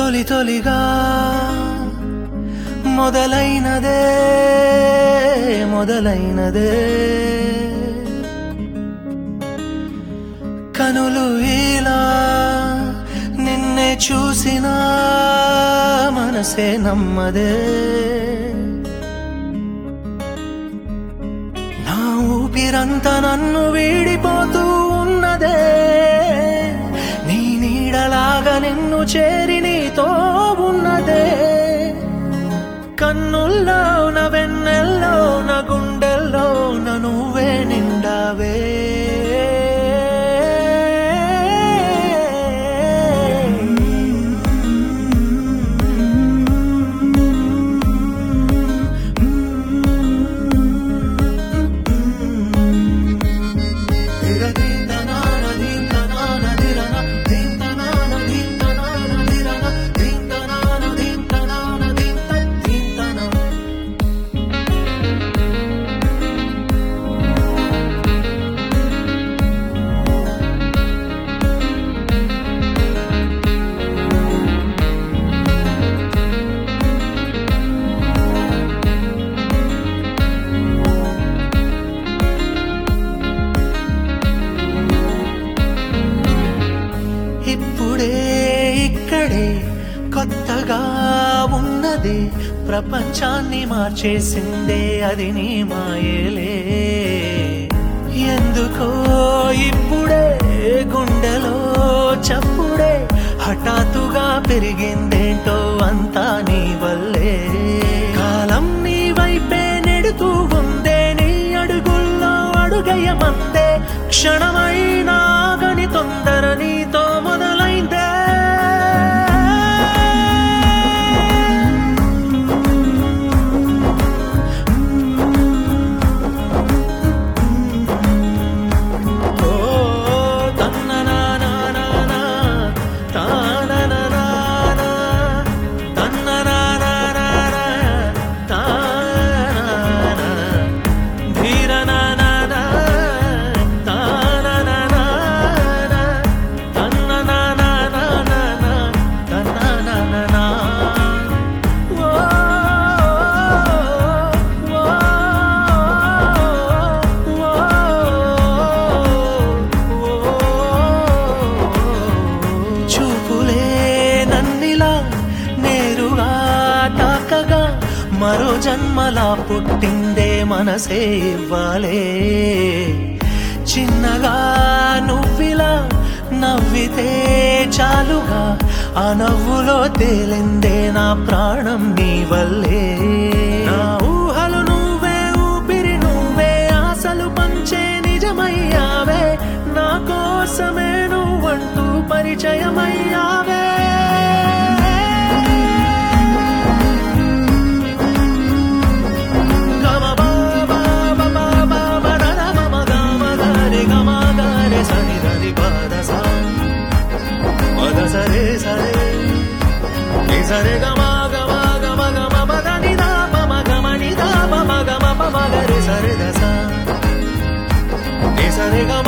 తొలి తొలిగా మొదలైనదే మొదలైనదే కనులు ఇలా నిన్నే చూసిన మనసే నమ్మదే నా ఊపిరంతా నన్ను వీడిపోతూ ఉన్నదే నీ నీడలాగా నిన్ను చేరి నీతో ఉన్నదే కన్నుల్లో నా వెన్నెల్లో నా గుండెల్లో నా నువ్వే నిండావే ఇప్పుడే ఇక్కడే కొత్తగా ఉన్నది ప్రపంచాన్ని మార్చేసిందే అది నీ మాయలే ఎందుకో ఇప్పుడే గుండెలో చప్పుడే హఠాత్తుగా పెరిగిందేంటో అంతా నీ వల్లే కాలం నీ వైపే నెడుతూ ఉందే నీ అడుగుల్లో అడుగయమందే క్షణమైనా గని తొందర నీతో మొదలైందే ఓ తన్ననానానానా, తానననానా, తన్ననానానానా, తానానా. ధీరనానానా, తానననానా, తన్ననానానానా, తన్ననానానా. ఓ, ఓ, చూపులే నన్నిలా నేరుగా తాకగా మరో జన్మలా పుట్టిందే మనసే ఇవ్వాలే చిన్నగా నువ్విలా నవ్వితే చాలుగా ఆ నవ్వులో తేలిందే నా ప్రాణం నీ వల్లే నా ఊహలు నువ్వే ఊపిరి నువ్వే ఆశలు పంచే నిజమయ్యావే నా కోసమే నువ్వంటూ పరిచయమయ్యావే గమ బాబా బాబా బాబా రర మమ గమ గరి గమ గరి సరి ధరి పద సా పద సరే సరే ని సరే గమ గమ గమ గమ పద ని దా పమ గమ ని దా పమ గమ పమ గరి సరే దస ని సరే గమ